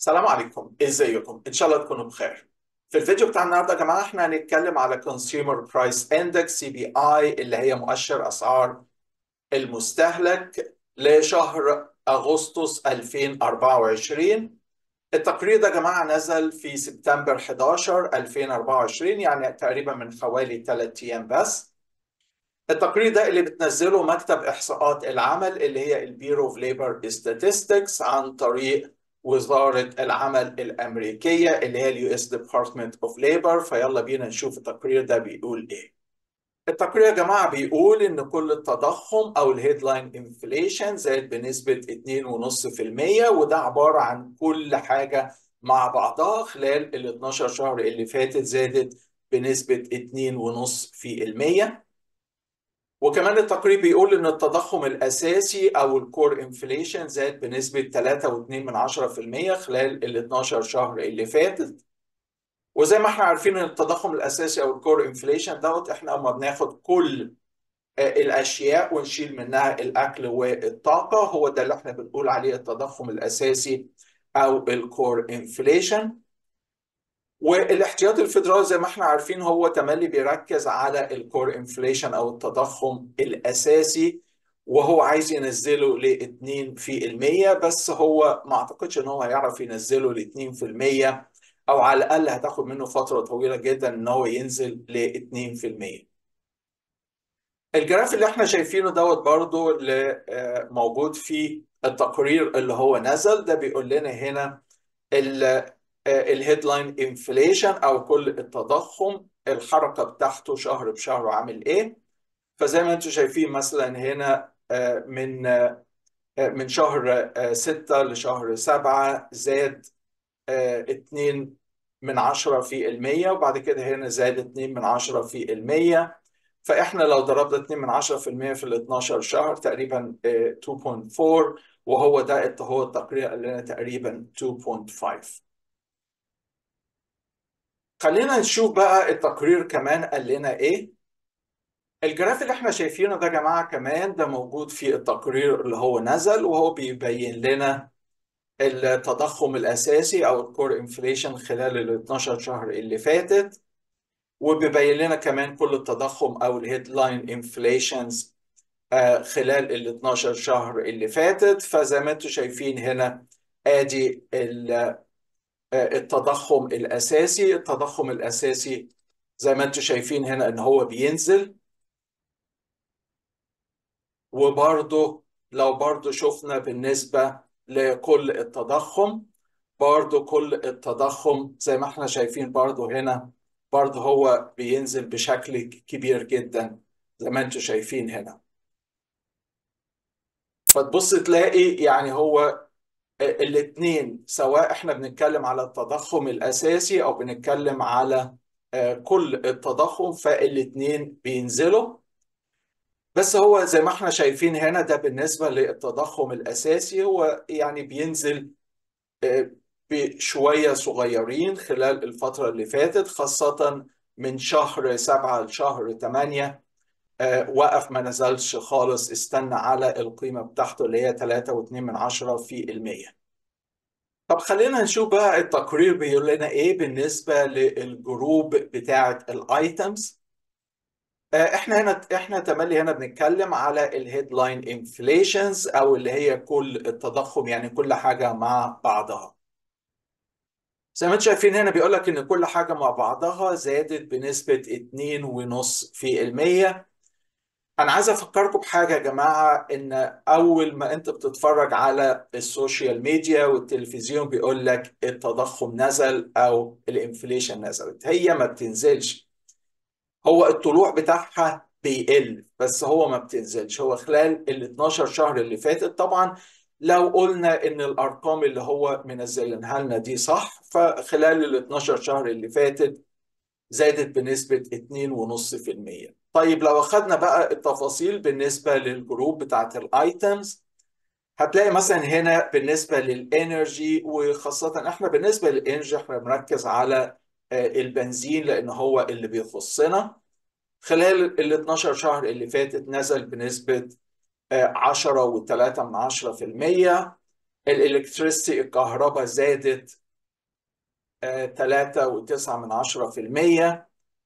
السلام عليكم ازيكم ان شاء الله تكونوا بخير في الفيديو بتاع النهارده يا جماعه احنا هنتكلم على Consumer Price Index سي بي اي اللي هي مؤشر اسعار المستهلك لشهر اغسطس 2024 التقرير ده يا جماعه نزل في سبتمبر 11 2024 يعني تقريبا من حوالي 3 ايام بس التقرير ده اللي بتنزله مكتب احصاءات العمل اللي هي البيرو اوف ليبر ستاتستكس عن طريق وزارة العمل الأمريكية اللي هي اليو اس ديبارتمنت اوف ليبر فيلا بينا نشوف التقرير ده بيقول إيه. التقرير يا جماعة بيقول إن كل التضخم أو الهيدلاين انفليشن زاد بنسبة 2.5% وده عبارة عن كل حاجة مع بعضها خلال ال 12 شهر اللي فاتت زادت بنسبة 2.5%. وكمان التقرير بيقول ان التضخم الاساسي او الكور انفليشن زاد بنسبه 3.2% خلال ال 12 شهر اللي فاتت وزي ما احنا عارفين ان التضخم الاساسي او الكور انفليشن دوت احنا اما بناخد كل الاشياء ونشيل منها الاكل والطاقه هو ده اللي احنا بنقول عليه التضخم الاساسي او الكور انفليشن والاحتياطي الفيدرالي زي ما احنا عارفين هو تملي بيركز على الكور انفليشن او التضخم الاساسي وهو عايز ينزله ل 2% بس هو ما اعتقدش ان هو هيعرف ينزله ل 2% او على الاقل هتاخد منه فتره طويله جدا ان هو ينزل ل 2%. الجراف اللي احنا شايفينه دوت برضو اللي موجود في التقرير اللي هو نزل ده بيقول لنا هنا الهيدلاين انفليشن او كل التضخم الحركه بتاعته شهر بشهر عامل ايه فزي ما انتم شايفين مثلا هنا من من شهر 6 لشهر 7 زاد 2 من 10 في المية وبعد كده هنا زاد 2 من 10 في المية فاحنا لو ضربنا 2 من 10 في المية في ال 12 شهر تقريبا 2.4 وهو ده هو التقرير قال لنا تقريبا 2.5 خلينا نشوف بقى التقرير كمان قال لنا ايه الجراف اللي احنا شايفينه ده يا جماعه كمان ده موجود في التقرير اللي هو نزل وهو بيبين لنا التضخم الاساسي او الكور انفليشن خلال ال 12 شهر اللي فاتت وبيبين لنا كمان كل التضخم او الهيدلاين انفليشنز خلال ال 12 شهر اللي فاتت فزي ما انتم شايفين هنا ادي التضخم الاساسي التضخم الاساسي زي ما انتم شايفين هنا ان هو بينزل وبرضه لو برضه شفنا بالنسبة لكل التضخم برضه كل التضخم زي ما احنا شايفين برضه هنا برضه هو بينزل بشكل كبير جدا زي ما انتم شايفين هنا فتبص تلاقي يعني هو الاثنين سواء احنا بنتكلم على التضخم الاساسي او بنتكلم على كل التضخم فالاثنين بينزلوا بس هو زي ما احنا شايفين هنا ده بالنسبة للتضخم الاساسي هو يعني بينزل بشوية صغيرين خلال الفترة اللي فاتت خاصة من شهر سبعة لشهر ثمانية وقف ما نزلش خالص استنى على القيمة بتاعته اللي هي 3.2 من عشرة في المية طب خلينا نشوف بقى التقرير بيقول لنا ايه بالنسبة للجروب بتاعة الايتمز احنا هنا احنا تملي هنا بنتكلم على الهيدلاين انفليشنز او اللي هي كل التضخم يعني كل حاجة مع بعضها زي ما انتم شايفين هنا بيقول لك ان كل حاجة مع بعضها زادت بنسبة 2.5% انا عايز افكركم بحاجه يا جماعه ان اول ما انت بتتفرج على السوشيال ميديا والتلفزيون بيقول لك التضخم نزل او الانفليشن نزلت هي ما بتنزلش هو الطلوع بتاعها بيقل بس هو ما بتنزلش هو خلال ال 12 شهر اللي فاتت طبعا لو قلنا ان الارقام اللي هو منزلينها لنا دي صح فخلال ال 12 شهر اللي فاتت زادت بنسبه 2.5% طيب لو اخذنا بقى التفاصيل بالنسبة للجروب بتاعت الايتمز هتلاقي مثلا هنا بالنسبة للانرجي وخاصة احنا بالنسبة للانرجي احنا بنركز على البنزين لان هو اللي بيخصنا خلال ال 12 شهر اللي فاتت نزل بنسبة 10 و3 من 10 في المية الالكتريستي الكهرباء زادت تلاتة وتسعة من عشرة في المية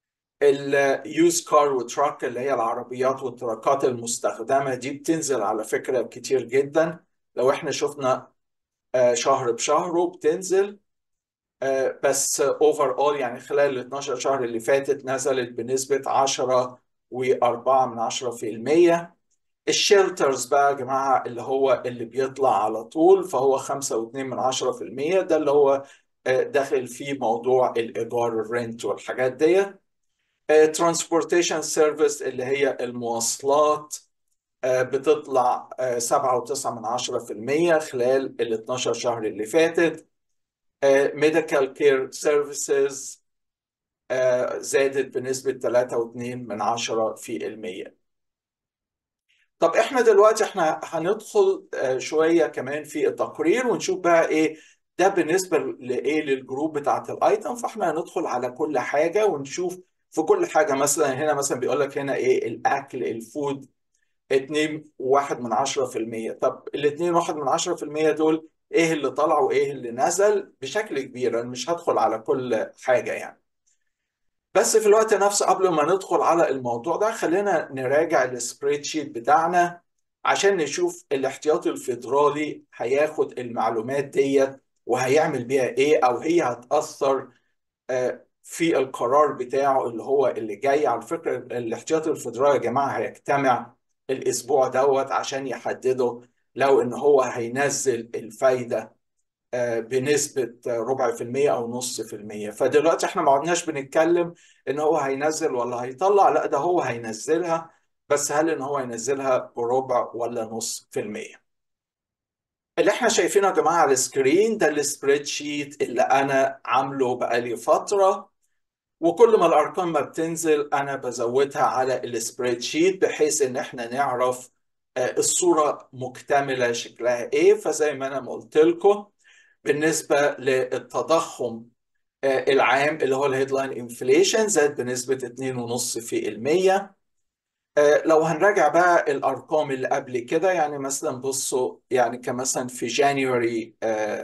اليوز كار وتراك اللي هي العربيات والتراكات المستخدمة دي بتنزل على فكرة كتير جدا لو احنا شفنا آه، شهر بشهره بتنزل آه، بس اوفر اول يعني خلال ال 12 شهر اللي فاتت نزلت بنسبة 10 و4 من 10 في المية الشيلترز بقى يا جماعة اللي هو اللي بيطلع على طول فهو 5 و2 من 10 في المية ده اللي هو آه، داخل فيه موضوع الإيجار الرنت والحاجات دي ترانسبورتيشن سيرفيس اللي هي المواصلات آه، بتطلع آه، 7.9 من 10 في المية خلال ال 12 شهر اللي فاتت ميديكال كير سيرفيسز زادت بنسبة 3.2 من 10 في المية طب احنا دلوقتي احنا هندخل آه، شوية كمان في التقرير ونشوف بقى ايه ده بالنسبة لايه للجروب بتاعت الايتم فاحنا هندخل على كل حاجة ونشوف في كل حاجة مثلا هنا مثلا بيقول لك هنا ايه الاكل الفود 2 واحد من عشرة في المية طب الاتنين واحد من عشرة في المية دول ايه اللي طلع وايه اللي نزل بشكل كبير انا مش هدخل على كل حاجة يعني بس في الوقت نفسه قبل ما ندخل على الموضوع ده خلينا نراجع السبريد شيت بتاعنا عشان نشوف الاحتياطي الفيدرالي هياخد المعلومات ديت وهيعمل بيها ايه او هي هتأثر آه، في القرار بتاعه اللي هو اللي جاي على فكرة الاحتياطي الفيدرالي يا جماعة هيجتمع الاسبوع دوت عشان يحددوا لو ان هو هينزل الفايدة آه، بنسبة ربع في المية أو نص في المية فدلوقتي احنا ما عدناش بنتكلم إن هو هينزل ولا هيطلع لا ده هو هينزلها بس هل إن هو هينزلها بربع ولا نص في المية اللي احنا شايفينه يا جماعة على السكرين ده السبريد شيت اللي أنا عامله بقالي فترة وكل ما الأرقام ما بتنزل أنا بزودها على السبريد شيت بحيث إن احنا نعرف آه، الصورة مكتملة شكلها إيه فزي ما أنا ما قلت لكم بالنسبة للتضخم آه، العام اللي هو الهيدلاين انفليشن زاد بنسبة 2.5 في المية آه، لو هنراجع بقى الأرقام اللي قبل كده يعني مثلا بصوا يعني كمثلا في جانيوري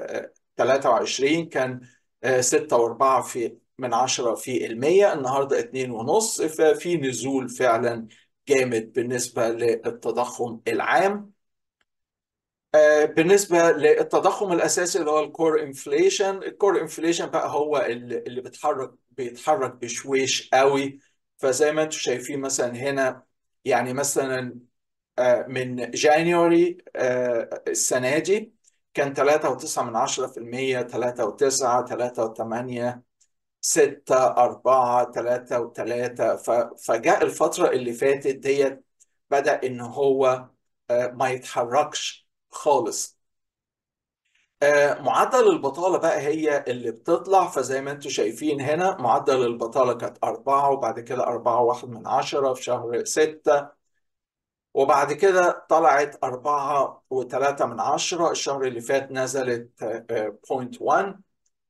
23 كان 6.4 في من 10 في المية النهاردة 2.5 ففي نزول فعلا جامد بالنسبة للتضخم العام آه، بالنسبة للتضخم الأساسي اللي هو الكور انفليشن الكور انفليشن بقى هو اللي اللي بيتحرك بيتحرك بشويش قوي فزي ما انتم شايفين مثلا هنا يعني مثلا آه، من جانيوري آه، السنة دي كان 3.9 من 10% 3.9 3.8 6 4 3 و3 فجاء الفترة اللي فاتت ديت بدأ إن هو ما يتحركش خالص آه، معدل البطالة بقى هي اللي بتطلع فزي ما انتم شايفين هنا معدل البطالة كانت أربعة وبعد كده أربعة واحد من عشرة في شهر ستة وبعد كده طلعت أربعة وثلاثة من عشرة الشهر اللي فات نزلت بوينت 1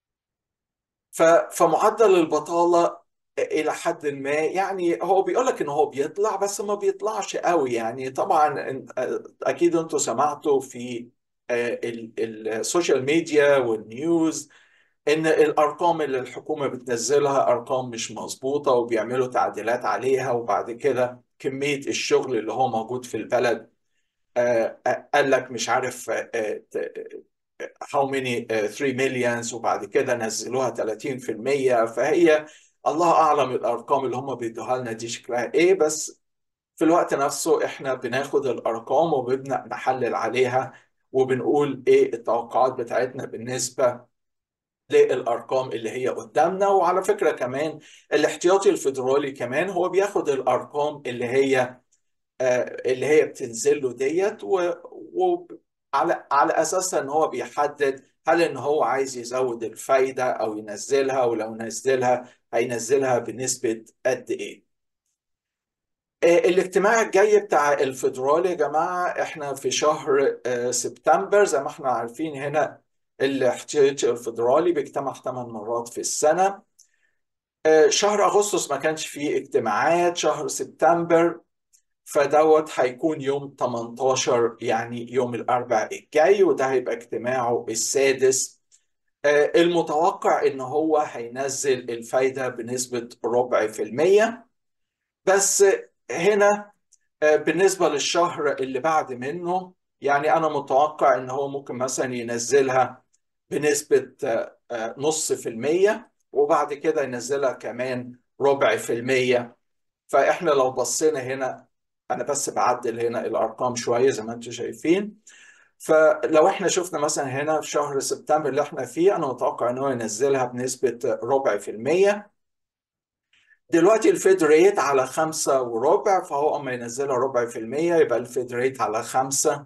فمعدل البطالة إلى حد ما يعني هو بيقول لك إن هو بيطلع بس ما بيطلعش قوي يعني طبعا أكيد أنتوا سمعتوا في آه، ال- السوشيال ميديا والنيوز إن الأرقام اللي الحكومة بتنزلها أرقام مش مظبوطة وبيعملوا تعديلات عليها وبعد كده كمية الشغل اللي هو موجود في البلد آه، آه، قال لك مش عارف آه، ت- how many uh, 3 millions وبعد كده نزلوها 30% فهي الله اعلم الارقام اللي هم بيدوها لنا دي شكلها ايه بس في الوقت نفسه احنا بناخد الارقام وبنبدا نحلل عليها وبنقول ايه التوقعات بتاعتنا بالنسبه للارقام اللي هي قدامنا وعلى فكره كمان الاحتياطي الفيدرالي كمان هو بياخد الارقام اللي هي آه، اللي هي بتنزل له ديت وعلى على اساسها ان هو بيحدد هل ان هو عايز يزود الفايده او ينزلها ولو نزلها هينزلها بنسبه قد ايه آه، الاجتماع الجاي بتاع الفيدرالي يا جماعه احنا في شهر آه، سبتمبر زي ما احنا عارفين هنا الاحتياطي الفيدرالي بيجتمع ثمان مرات في السنه آه، شهر اغسطس ما كانش فيه اجتماعات شهر سبتمبر فدوت هيكون يوم 18 يعني يوم الأربعاء الجاي وده هيبقى اجتماعه السادس آه، المتوقع إن هو هينزل الفايدة بنسبة ربع في المية بس هنا آه، بالنسبة للشهر اللي بعد منه يعني أنا متوقع إن هو ممكن مثلا ينزلها بنسبة آه، آه، نص في المية وبعد كده ينزلها كمان ربع في المية فإحنا لو بصينا هنا أنا بس بعدل هنا الأرقام شوية زي ما أنتم شايفين فلو احنا شفنا مثلا هنا في شهر سبتمبر اللي احنا فيه انا متوقع ان هو ينزلها بنسبة ربع في المية دلوقتي الفيد ريت على خمسة وربع فهو اما ينزلها ربع في المية يبقى الفيد ريت على خمسة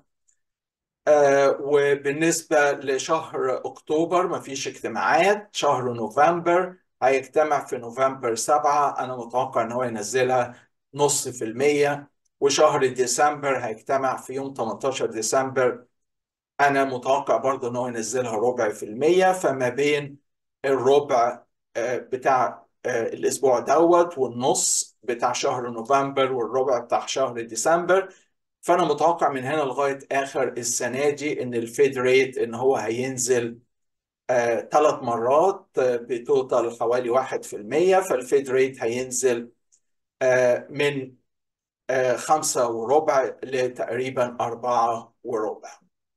آه وبالنسبة لشهر أكتوبر مفيش اجتماعات شهر نوفمبر هيجتمع في نوفمبر سبعة أنا متوقع إن هو ينزلها نص في المية وشهر ديسمبر هيجتمع في يوم 18 ديسمبر أنا متوقع برضه إن هو ينزلها ربع في المية فما بين الربع آه بتاع آه الأسبوع دوت والنص بتاع شهر نوفمبر والربع بتاع شهر ديسمبر فانا متوقع من هنا لغايه اخر السنه دي ان الفيد ريت ان هو هينزل ثلاث آه مرات آه بتوتال حوالي 1% فالفيد ريت هينزل آه من آه خمسة وربع لتقريبا أربعة وربع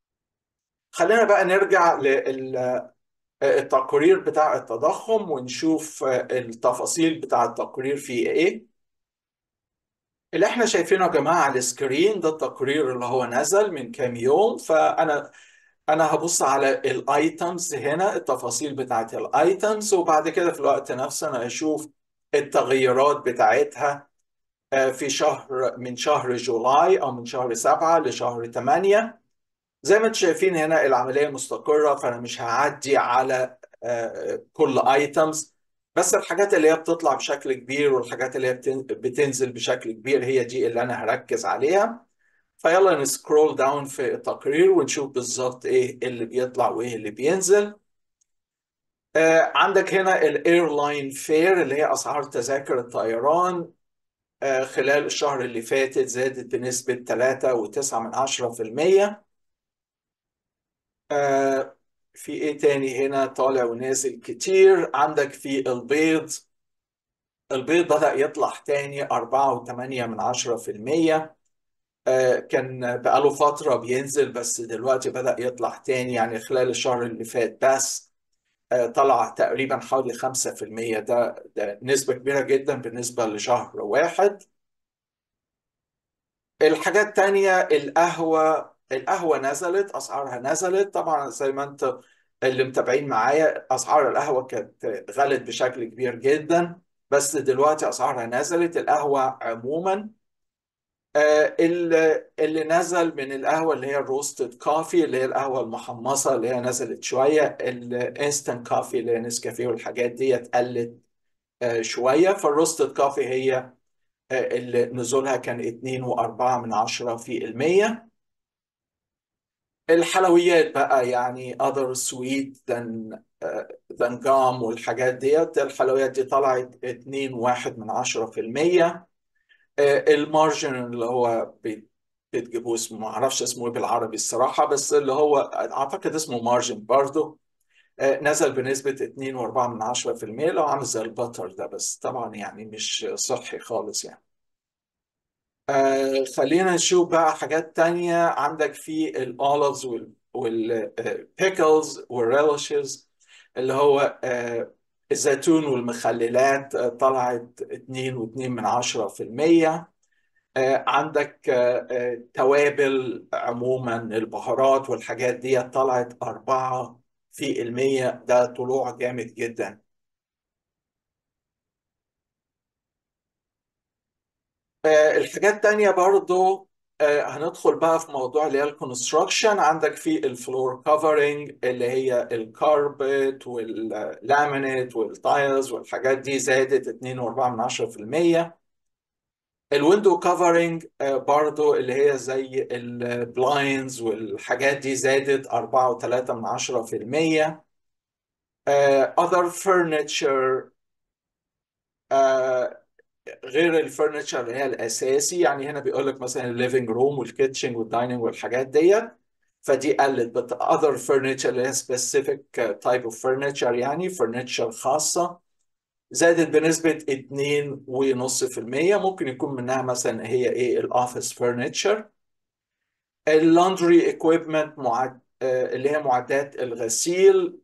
خلينا بقى نرجع للتقرير بتاع التضخم ونشوف آه التفاصيل بتاع التقرير فيه ايه اللي احنا شايفينه يا جماعه على السكرين ده التقرير اللي هو نزل من كام يوم فانا انا هبص على الايتمز هنا التفاصيل بتاعت الايتمز وبعد كده في الوقت نفسه انا اشوف التغيرات بتاعتها في شهر من شهر جولاي او من شهر سبعة لشهر ثمانية زي ما انتم شايفين هنا العملية مستقرة فانا مش هعدي على كل ايتمز بس الحاجات اللي هي بتطلع بشكل كبير والحاجات اللي هي بتنزل بشكل كبير هي دي اللي انا هركز عليها فيلا نسكرول داون في التقرير ونشوف بالظبط ايه اللي بيطلع وايه اللي بينزل آه عندك هنا الايرلاين فير اللي هي اسعار تذاكر الطيران آه خلال الشهر اللي فاتت زادت بنسبة 3.9% آه في ايه تاني هنا طالع ونازل كتير عندك في البيض البيض بدأ يطلع تاني 4.8 من عشرة في المية كان بقاله فترة بينزل بس دلوقتي بدأ يطلع تاني يعني خلال الشهر اللي فات بس طلع تقريبا حوالي 5% ده ده نسبة كبيرة جدا بالنسبة لشهر واحد الحاجات التانية القهوة القهوة نزلت أسعارها نزلت طبعا زي ما أنت اللي متابعين معايا أسعار القهوة كانت غلت بشكل كبير جدا بس دلوقتي أسعارها نزلت القهوة عموما آه اللي, اللي نزل من القهوة اللي هي الروستد كوفي اللي هي القهوة المحمصة اللي هي نزلت شوية الانستنت كوفي اللي هي نسكافيه والحاجات دي قلت آه شوية فالروستد كوفي هي آه اللي نزولها كان 2.4 من عشرة في المية الحلويات بقى يعني other sweet than than gum والحاجات ديت الحلويات دي طلعت 2.1 من عشرة في المية المارجن اللي هو بتجيبوه اسمه ما اعرفش اسمه ايه بالعربي الصراحة بس اللي هو اعتقد اسمه مارجن برضه نزل بنسبة 2.4 من عشرة في المية لو عامل زي البتر ده بس طبعا يعني مش صحي خالص يعني آه خلينا نشوف بقى حاجات تانية عندك في الأوليفز والبيكلز والريلشز اللي هو آه الزيتون والمخللات آه طلعت 2.2 من عشرة في المية عندك توابل عموما البهارات والحاجات دي طلعت أربعة في المية ده طلوع جامد جدا الحاجات التانية برضو هندخل بقى في موضوع اللي هي الكونستراكشن عندك في الفلور كفرنج اللي هي الكاربت واللامينيت والتايلز والحاجات دي زادت 2.4 من 10% الويندو كفرنج برضو اللي هي زي البلاينز والحاجات دي زادت 4.3 من 10% other furniture غير الفurniture اللي هي الاساسي يعني هنا بيقول لك مثلا الليفنج روم والكيتشن والدايننج والحاجات ديت فدي قلت but other furniture اللي هي specific type of furniture يعني furniture خاصة زادت بنسبة 2.5% ممكن يكون منها مثلا هي ايه الاوفيس furniture اللندري equipment معد... آه، اللي هي معدات الغسيل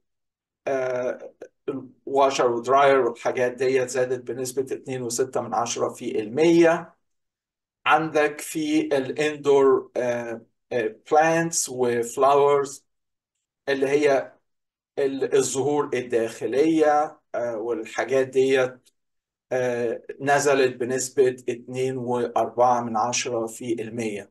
واشر ودراير والحاجات ديت زادت بنسبة 2.6 من عشرة في المية عندك في الاندور بلانتس وفلاورز اللي هي ال- الزهور الداخلية آه، والحاجات ديت آه، نزلت بنسبة 2.4 من عشرة في المية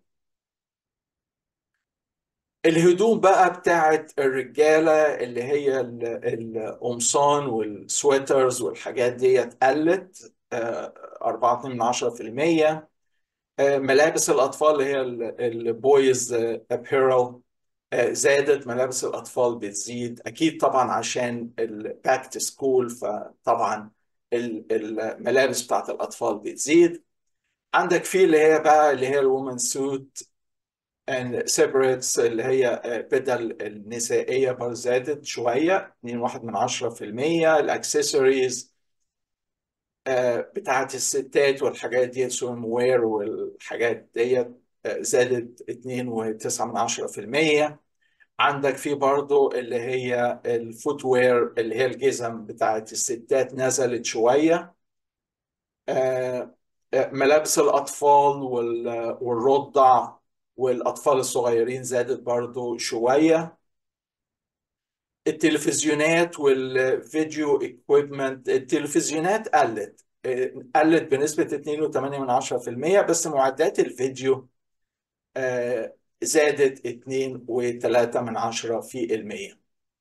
الهدوم بقى بتاعت الرجالة اللي هي ال- القمصان والسويترز والحاجات ديت قلت آه، 4.2 من عشرة في المية آه، ملابس الأطفال اللي هي البويز ابيرل زادت ملابس الأطفال بتزيد أكيد طبعا عشان الباك تو سكول فطبعا ال- الملابس بتاعت الأطفال بتزيد عندك في اللي هي بقى اللي هي الومن سوت and separates اللي هي آه، بدل النسائية برضه زادت شوية 2.1 من عشرة في المية الأكسسوارز بتاعت الستات والحاجات ديت سويم وير والحاجات ديت آه، زادت 2.9 من عشرة في المية عندك في برضه اللي هي الفوت وير اللي هي الجزم بتاعت الستات نزلت شوية آه، آه، ملابس الأطفال وال- والرضع والأطفال الصغيرين زادت برضو شوية التلفزيونات والفيديو اكويبمنت التلفزيونات قلت آه، قلت بنسبة 2.8% بس معدات الفيديو آه، زادت 2.3% في المية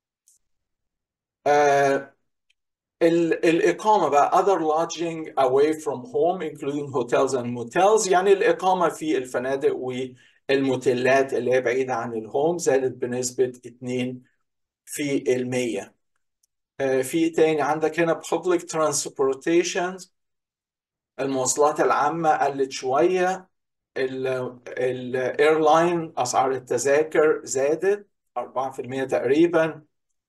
آه، ال- الإقامة بقى other lodging away from home including hotels and motels يعني الإقامة في الفنادق والموتيلات اللي هي بعيدة عن الهوم زادت بنسبة 2 في المية آه، في تاني عندك هنا public transportation المواصلات العامة قلت شوية الايرلاين أسعار التذاكر زادت 4% تقريبا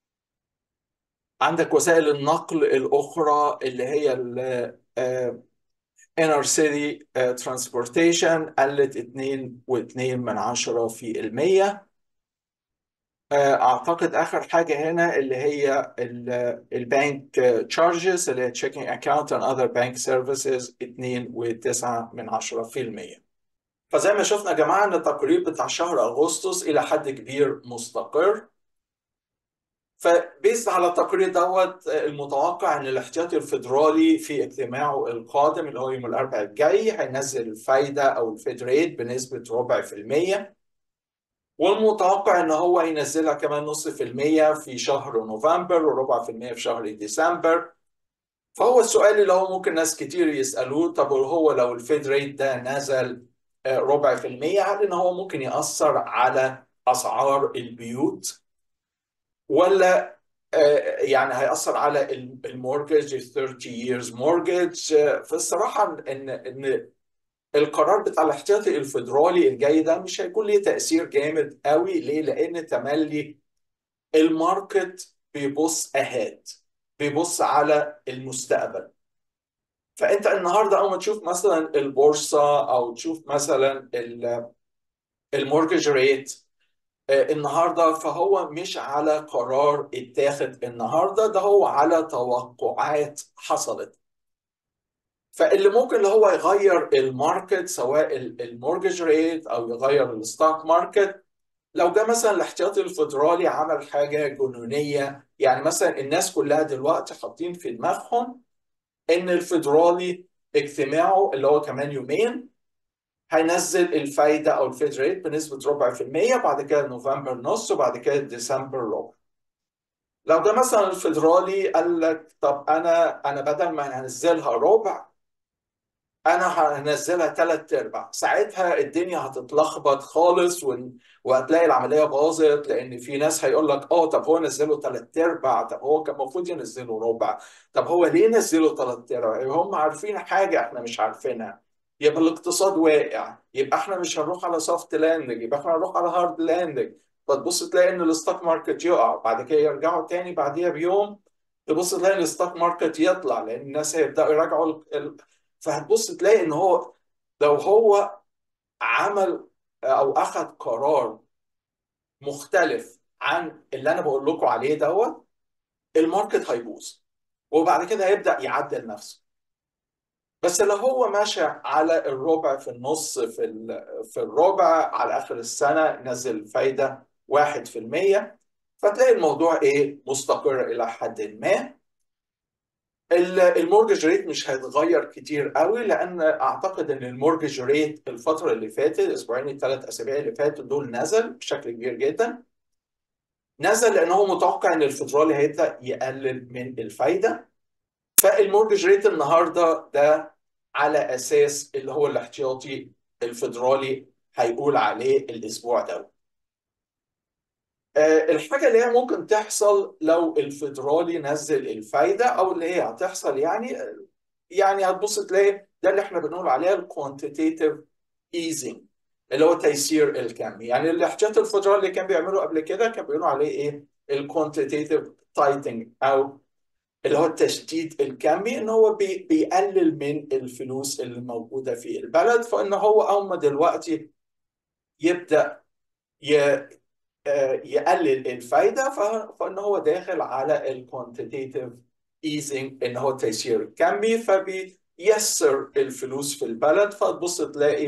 عندك وسائل النقل الأخرى اللي هي ال آه، inner city آه، transportation قلت 2.2 من عشرة في المية آه، أعتقد آخر حاجة هنا اللي هي البنك تشارجز اللي هي checking account and other bank services 2.9 من عشرة في المية فزي ما شفنا يا جماعة إن التقرير بتاع شهر أغسطس إلى حد كبير مستقر فبيز على التقرير دوت المتوقع ان الاحتياطي الفيدرالي في اجتماعه القادم اللي هو يوم الاربعاء الجاي هينزل الفايده او الفيد ريت بنسبه ربع في الميه والمتوقع ان هو ينزلها كمان نص في الميه في شهر نوفمبر وربع في الميه في شهر ديسمبر فهو السؤال اللي هو ممكن ناس كتير يسالوه طب هو لو الفيد ريت ده نزل آه، ربع في الميه هل ان هو ممكن ياثر على اسعار البيوت ولا آه، يعني هيأثر على المورجج 30 years mortgage آه، فالصراحة إن إن القرار بتاع الاحتياطي الفيدرالي الجاي ده مش هيكون ليه تأثير جامد قوي ليه؟ لأن تملي الماركت بيبص أهاد بيبص على المستقبل فأنت النهارده أول ما تشوف مثلا البورصة أو تشوف مثلا المورجج ريت آه، النهارده فهو مش على قرار اتاخد النهارده ده هو على توقعات حصلت فاللي ممكن اللي هو يغير الماركت سواء المورجج ريت او يغير الستوك ماركت لو جه مثلا الاحتياطي الفيدرالي عمل حاجه جنونيه يعني مثلا الناس كلها دلوقتي حاطين في دماغهم ان الفيدرالي اجتماعه اللي هو كمان يومين هينزل الفايدة أو الفيد ريت بنسبة ربع في المية بعد كده نوفمبر نص وبعد كده ديسمبر ربع لو ده مثلا الفيدرالي قال لك طب أنا أنا بدل ما هنزلها ربع انا هنزلها ثلاث ارباع ساعتها الدنيا هتتلخبط خالص و... وهتلاقي العمليه باظت لان في ناس هيقول لك اه طب هو نزله ثلاث ارباع طب هو كان المفروض ينزله ربع طب هو ليه نزله ثلاث ارباع هم عارفين حاجه احنا مش عارفينها يبقى الاقتصاد واقع يبقى احنا مش هنروح على سوفت لاندنج يبقى احنا هنروح على هارد لاندنج فتبص تلاقي ان الستوك ماركت يقع بعد كده يرجعوا تاني بعديها بيوم تبص تلاقي الستوك ماركت يطلع لان الناس هيبداوا يراجعوا ال... فهتبص تلاقي ان هو لو هو عمل او اخذ قرار مختلف عن اللي انا بقول لكم عليه دوت الماركت هيبوظ وبعد كده هيبدا يعدل نفسه بس لو هو ماشي على الربع في النص في في الربع على اخر السنه نزل فايده 1% فتلاقي الموضوع ايه مستقر الى حد ما المورجج ريت مش هيتغير كتير قوي لان اعتقد ان المورجج ريت الفتره اللي فاتت الاسبوعين الثلاث اسابيع اللي فاتوا دول نزل بشكل كبير جدا نزل لان هو متوقع ان الفدرالي هيبدا يقلل من الفايده فالمورجج ريت النهارده ده على اساس اللي هو الاحتياطي الفدرالي هيقول عليه الاسبوع ده الحاجة اللي هي ممكن تحصل لو الفيدرالي نزل الفايدة أو اللي هي هتحصل يعني يعني هتبص تلاقي ده اللي احنا بنقول عليه الكوانتيتيف ايزنج اللي هو تيسير الكمي يعني الاحتياط الفيدرالي اللي كان بيعمله قبل كده كان بيقولوا عليه ايه الكوانتيتيف تايتنج أو اللي هو التشديد الكمي ان هو بي بيقلل من الفلوس اللي موجودة في البلد فان هو اول دلوقتي يبدأ يقلل الفايده فان هو داخل على الكوانتيتيف ايزنج ان هو تيسير كمي فبييسر الفلوس في البلد فتبص تلاقي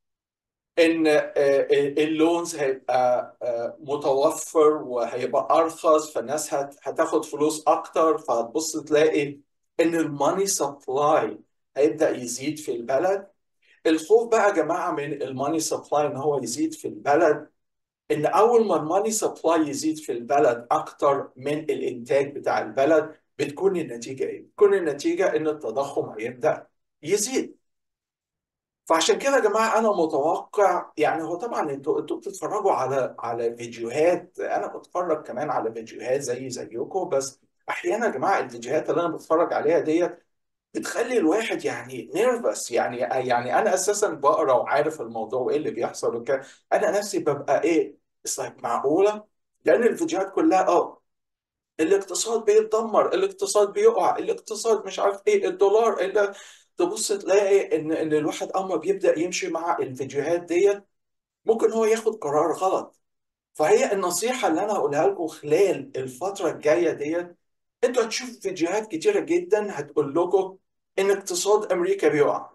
ان اللونز هيبقى متوفر وهيبقى ارخص فالناس هتاخد فلوس اكتر فهتبص تلاقي ان الماني سبلاي هيبدا يزيد في البلد الخوف بقى يا جماعه من الماني سبلاي ان هو يزيد في البلد ان اول ما الماني سبلاي يزيد في البلد اكتر من الانتاج بتاع البلد بتكون النتيجه ايه؟ بتكون النتيجه ان التضخم هيبدا يزيد. فعشان كده يا جماعه انا متوقع يعني هو طبعا انتوا انتوا بتتفرجوا على على فيديوهات انا بتفرج كمان على فيديوهات زي زيكم بس احيانا يا جماعه الفيديوهات اللي انا بتفرج عليها ديت بتخلي الواحد يعني نيرفس يعني يعني انا اساسا بقرا وعارف الموضوع وايه اللي بيحصل وكده انا نفسي ببقى ايه like معقوله لان الفيديوهات كلها اه الاقتصاد بيتدمر الاقتصاد بيقع الاقتصاد مش عارف ايه الدولار اللي تبص تلاقي ان ان الواحد اما بيبدا يمشي مع الفيديوهات ديت ممكن هو ياخد قرار غلط فهي النصيحه اللي انا هقولها لكم خلال الفتره الجايه ديت انتوا هتشوفوا فيديوهات كتيره جدا هتقول لكم ان اقتصاد امريكا بيقع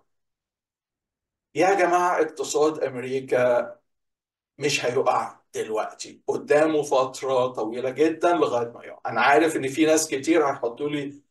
يا جماعه اقتصاد امريكا مش هيقع دلوقتي قدامه فتره طويله جدا لغايه ما يقع انا عارف ان في ناس كتير هيحطوا لي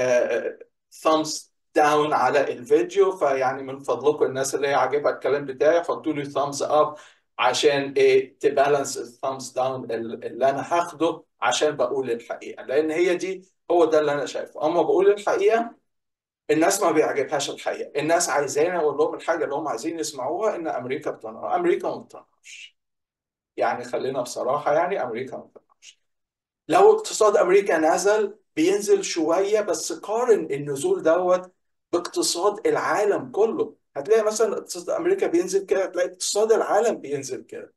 ثامز داون على الفيديو فيعني من فضلكم الناس اللي هي عاجبها الكلام بتاعي حطوا لي ثامز اب عشان ايه تبالانس الثامز داون اللي انا هاخده عشان بقول الحقيقه لان هي دي هو ده اللي انا شايفه اما بقول الحقيقه الناس ما بيعجبهاش الحقيقه الناس عايزاني اقول لهم الحاجه اللي هم عايزين يسمعوها ان امريكا بتنهار امريكا ما بتنهارش يعني خلينا بصراحه يعني امريكا ما بتنهارش لو اقتصاد امريكا نزل بينزل شويه بس قارن النزول دوت باقتصاد العالم كله هتلاقي مثلا اقتصاد امريكا بينزل كده هتلاقي اقتصاد العالم بينزل كده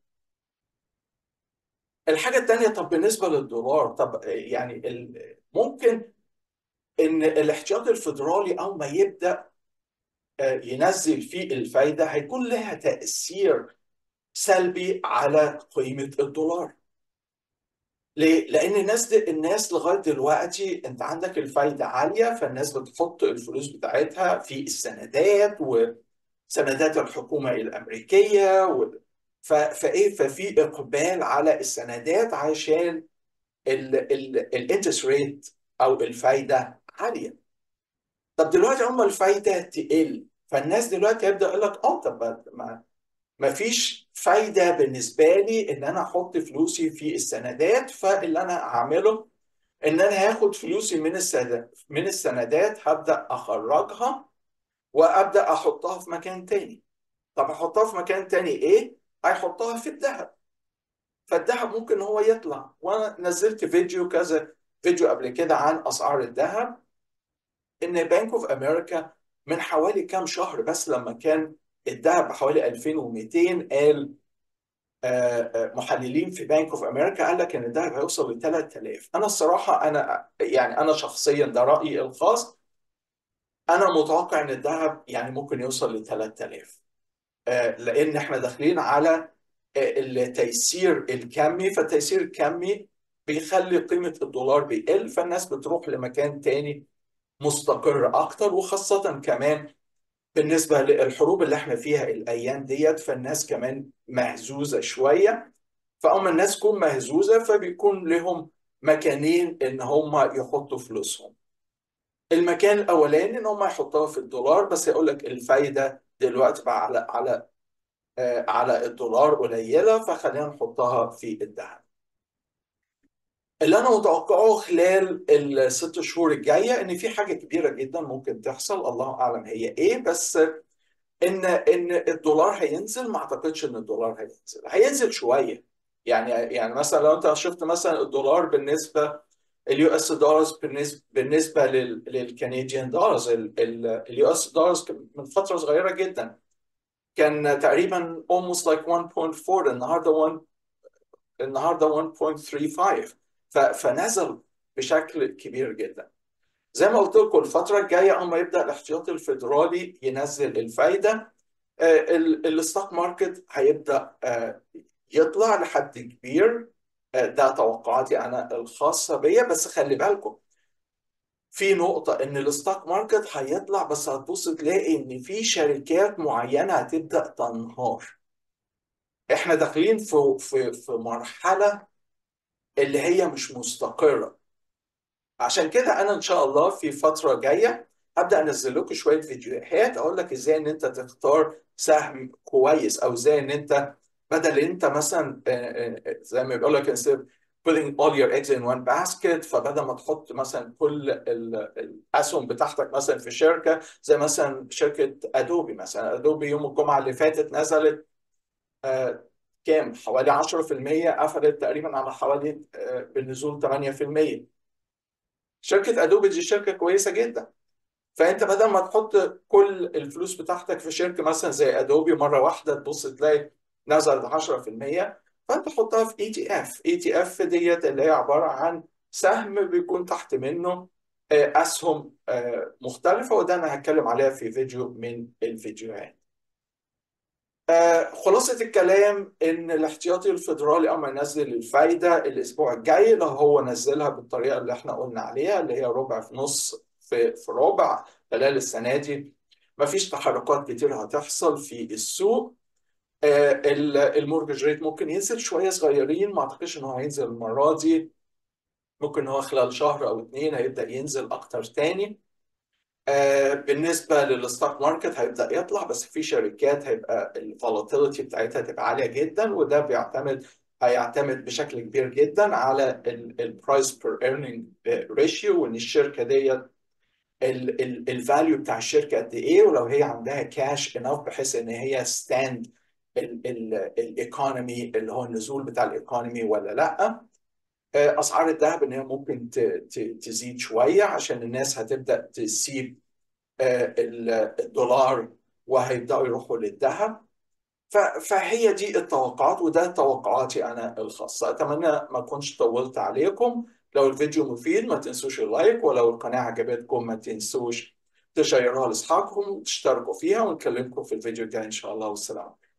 الحاجه الثانيه طب بالنسبه للدولار طب يعني ممكن ان الاحتياط الفدرالي اول ما يبدا ينزل فيه الفايده هيكون لها تاثير سلبي على قيمه الدولار ليه؟ لأن الناس دي الناس لغاية دلوقتي أنت عندك الفايدة عالية فالناس بتحط الفلوس بتاعتها في السندات وسندات الحكومة الأمريكية و... ف... فإيه ففي إقبال على السندات عشان الانترست ريت أو الفايدة عالية. طب دلوقتي هم الفايدة تقل فالناس دلوقتي هيبدأ يقول لك اه طب ما ما فيش فايدة بالنسبة لي إن أنا أحط فلوسي في السندات فاللي أنا هعمله إن أنا هاخد فلوسي من السندات من السندات هبدأ أخرجها وابدا احطها في مكان تاني طب احطها في مكان تاني ايه هيحطها في الذهب فالذهب ممكن هو يطلع وانا نزلت فيديو كذا فيديو قبل كده عن اسعار الذهب ان بانك اوف امريكا من حوالي كام شهر بس لما كان الذهب بحوالي 2200 قال محللين في بانك اوف امريكا قال لك ان الذهب هيوصل ل 3000 انا الصراحه انا يعني انا شخصيا ده رايي الخاص انا متوقع ان الذهب يعني ممكن يوصل ل 3000 لان احنا داخلين على التيسير الكمي فالتيسير الكمي بيخلي قيمه الدولار بيقل فالناس بتروح لمكان تاني مستقر اكتر وخاصه كمان بالنسبه للحروب اللي احنا فيها الايام ديت فالناس كمان مهزوزه شويه فاما الناس تكون مهزوزه فبيكون لهم مكانين ان هم يحطوا فلوسهم المكان الاولاني ان هم يحطوها في الدولار بس يقول لك الفايده دلوقتي بقى على على آه على الدولار قليله فخلينا نحطها في الذهب اللي انا متوقعه خلال الست شهور الجايه ان في حاجه كبيره جدا ممكن تحصل الله اعلم هي ايه بس ان ان الدولار هينزل ما اعتقدش ان الدولار هينزل هينزل شويه يعني يعني مثلا لو انت شفت مثلا الدولار بالنسبه اليو اس دولارز بالنسبه بالنسبه للكنديان دولارز اليو اس دولارز من فتره صغيره جدا كان تقريبا almost like 1.4 النهارده 1 النهارده 1.35 فنزل بشكل كبير جدا زي ما قلت لكم الفترة الجاية أما يبدأ الاحتياطي الفيدرالي ينزل الفايدة الستوك ماركت هيبدأ يطلع لحد كبير ده توقعاتي أنا الخاصة بيا بس خلي بالكم في نقطة إن الستوك ماركت هيطلع بس هتبص تلاقي إن في شركات معينة هتبدأ تنهار. إحنا داخلين في في في مرحلة اللي هي مش مستقرة عشان كده انا ان شاء الله في فتره جايه هبدا انزل لكم شويه فيديوهات اقول لك ازاي ان انت تختار سهم كويس او ازاي ان انت بدل انت مثلا زي ما بيقول لك instead putting all your eggs in one basket فبدل ما تحط مثلا كل الاسهم بتاعتك مثلا في شركه زي مثلا شركه ادوبي مثلا ادوبي يوم الجمعه اللي فاتت نزلت كام حوالي 10% قفلت تقريبا على حوالي بالنزول 8% شركة ادوبي دي شركة كويسة جدا فانت بدل ما تحط كل الفلوس بتاعتك في شركة مثلا زي ادوبي مرة واحدة تبص تلاقي نزلت 10% فانت حطها في اي تي اف اي تي اف ديت اللي هي عبارة عن سهم بيكون تحت منه اسهم مختلفة وده انا هتكلم عليها في فيديو من الفيديوهات خلاصة الكلام إن الاحتياطي الفيدرالي أما ينزل الفايدة الأسبوع الجاي لو هو نزلها بالطريقة اللي إحنا قلنا عليها اللي هي ربع في نص في في ربع خلال السنة دي مفيش تحركات كتير هتحصل في السوق المورجج ريت ممكن ينزل شوية صغيرين ما أعتقدش إن هو هينزل المرة دي ممكن هو خلال شهر أو اتنين هيبدأ ينزل أكتر تاني بالنسبه للستوك ماركت هيبدا يطلع بس في شركات هيبقى الفولاتيليتي بتاعتها تبقى عاليه جدا وده بيعتمد هيعتمد بشكل كبير جدا على البرايس بير ايرنينج ريشيو وان الشركه ديت الفاليو بتاع الشركه قد ايه ولو هي عندها كاش انف بحيث ان هي ستاند الايكونومي اللي هو النزول بتاع الايكونومي ولا لا اسعار الذهب ان هي ممكن تزيد شويه عشان الناس هتبدا تسيب الدولار وهيبداوا يروحوا للذهب فهي دي التوقعات وده توقعاتي انا الخاصه اتمنى ما اكونش طولت عليكم لو الفيديو مفيد ما تنسوش اللايك ولو القناه عجبتكم ما تنسوش تشيروها لاصحابكم وتشتركوا فيها ونكلمكم في الفيديو الجاي ان شاء الله والسلام عليكم